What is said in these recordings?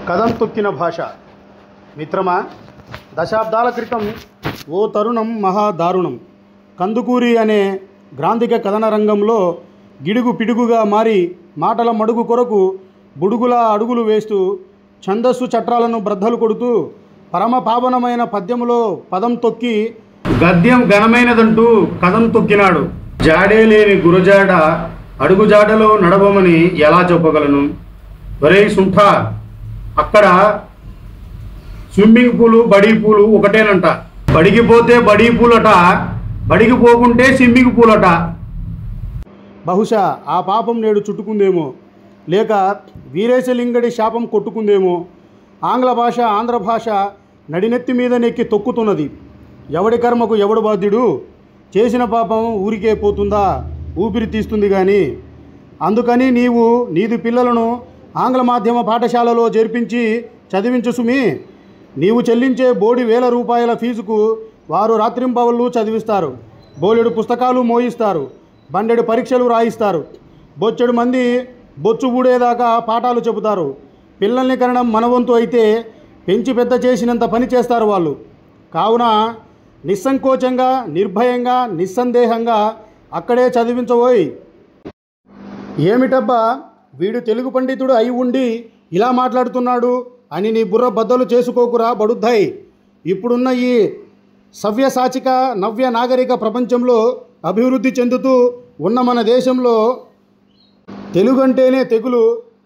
కథం తొక్కిన భాష మిత్రమా దశాబ్దాల క్రితం ఓ తరుణం మహా దారుణం కందుకూరి అనే గ్రాంధిక కథన రంగంలో గిడుగు పిడుగుగా మారి మాటల మడుగు కొరకు బుడుగుల అడుగులు వేస్తూ ఛందస్సు చట్రాలను బ్రద్దలు కొడుతూ పరమ పావనమైన పద్యములో పదం తొక్కి గద్యం ఘనమైనదంటూ కథం తొక్కినాడు జాడే లేని గురజాడ అడుగుజాడలో నడవమని ఎలా చెప్పగలను ఒరే సుంఠ అక్కడ స్విమ్మింగ్ పూలు బడీ పూలు ఒకటేనంట బడికి పోతే బడీ పూలట బడికి పోకుంటే స్విమ్మింగ్ పూలట బహుశా ఆ పాపం నేడు చుట్టుకుందేమో లేక వీరేశలింగడి శాపం కొట్టుకుందేమో ఆంగ్ల భాష ఆంధ్ర భాష నడినెత్తి మీద నెక్కి తొక్కుతున్నది ఎవడి కర్మకు ఎవడు బాధ్యుడు చేసిన పాపం ఊరికే పోతుందా ఊపిరి తీస్తుంది కానీ అందుకని నీవు నీది పిల్లలను ఆంగ్ల మాధ్యమ పాఠశాలలో చేర్పించి చదివించు సుమి నీవు చెల్లించే బోడి వేల రూపాయల ఫీజుకు వారు రాత్రింబవళ్ళు చదివిస్తారు బోలెడు పుస్తకాలు మోయిస్తారు బండెడు పరీక్షలు రాయిస్తారు బొచ్చెడు మంది బొచ్చు ఊడేదాకా పాఠాలు చెబుతారు పిల్లల్ని కనడం మనవంతు అయితే పెంచి పెద్ద చేసినంత పని చేస్తారు వాళ్ళు కావున నిస్సంకోచంగా నిర్భయంగా నిస్సందేహంగా అక్కడే చదివించబోయి ఏమిటబ్బా వీడు తెలుగు పండితుడు అయి ఉండి ఇలా మాట్లాడుతున్నాడు అని నీ బుర్ర బద్దలు చేసుకోకురా బడుద్దాయి ఇప్పుడున్న ఈ సవ్యసాచిక నవ్య నాగరిక ప్రపంచంలో అభివృద్ధి చెందుతూ ఉన్న మన దేశంలో తెలుగు అంటేనే తెగులు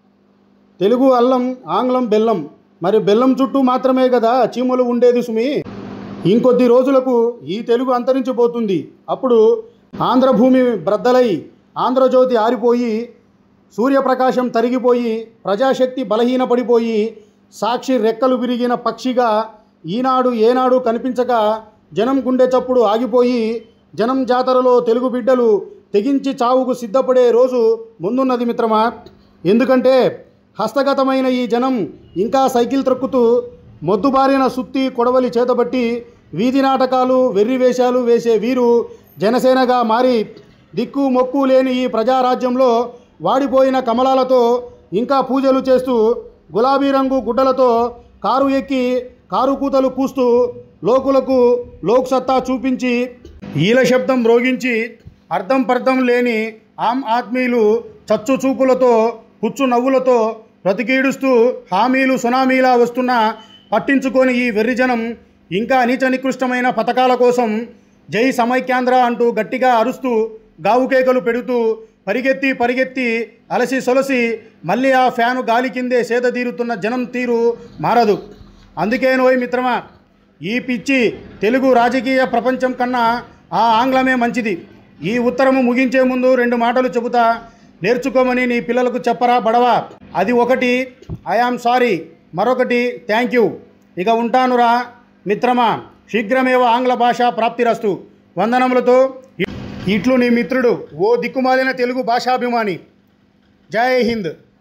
తెలుగు అల్లం ఆంగ్లం బెల్లం మరి బెల్లం చుట్టూ మాత్రమే కదా చీమలు ఉండేది సుమి ఇంకొద్ది రోజులకు ఈ తెలుగు అంతరించిపోతుంది అప్పుడు ఆంధ్రభూమి బ్రద్దలై ఆంధ్రజ్యోతి ఆరిపోయి సూర్యప్రకాశం తరిగిపోయి ప్రజాశక్తి బలహీనపడిపోయి సాక్షి రెక్కలు విరిగిన పక్షిగా ఈనాడు ఏనాడు కనిపించక జనం గుండె చప్పుడు ఆగిపోయి జనం జాతరలో తెలుగు బిడ్డలు తెగించి చావుకు సిద్ధపడే రోజు ముందున్నది మిత్రమా ఎందుకంటే హస్తగతమైన ఈ జనం ఇంకా సైకిల్ త్రొక్కుతూ మొద్దుబారిన సుత్తి కొడవలి చేతబట్టి వీధి నాటకాలు వెర్రి వేషాలు వేసే వీరు జనసేనగా మారి దిక్కు మొక్కు లేని ఈ ప్రజారాజ్యంలో వాడిపోయిన కమలాలతో ఇంకా పూజలు చేస్తూ గులాబీ రంగు గుడ్డలతో కారు ఎక్కి కారు కూతలు కూస్తూ లోకులకు లోక్ సత్తా చూపించి ఈల శబ్దం రోగించి అర్థం పర్థం లేని ఆమ్ ఆద్మీలు చచ్చు చూపులతో పుచ్చు నవ్వులతో బ్రతికీడుస్తూ హామీలు సునామీలా వస్తున్నా పట్టించుకొని ఈ వెర్రిజనం ఇంకా నీచ నికృష్టమైన పథకాల కోసం జై సమైక్యాంధ్ర అంటూ గట్టిగా అరుస్తూ గావుకేకలు పెడుతూ పరిగెత్తి పరిగెత్తి అలసి సొలసి మళ్ళీ ఆ ఫ్యాను గాలి కిందే సేదతీరుతున్న జనం తీరు మారదు అందుకేనోయ్ మిత్రమా ఈ పిచ్చి తెలుగు రాజకీయ ప్రపంచం కన్నా ఆ ఆంగ్లమే మంచిది ఈ ఉత్తరము ముగించే ముందు రెండు మాటలు చెబుతా నేర్చుకోమని నీ పిల్లలకు చెప్పరా బడవా అది ఒకటి ఐఆమ్ సారీ మరొకటి థ్యాంక్ యూ ఇక ఉంటానురా మిత్రమా శీఘ్రమేవ ఆంగ్ల భాష ప్రాప్తిరస్తు వందనములతో ఇట్లు నీ మిత్రుడు ఓ దిక్కుమాలిన తెలుగు భాషాభిమాని జై హింద్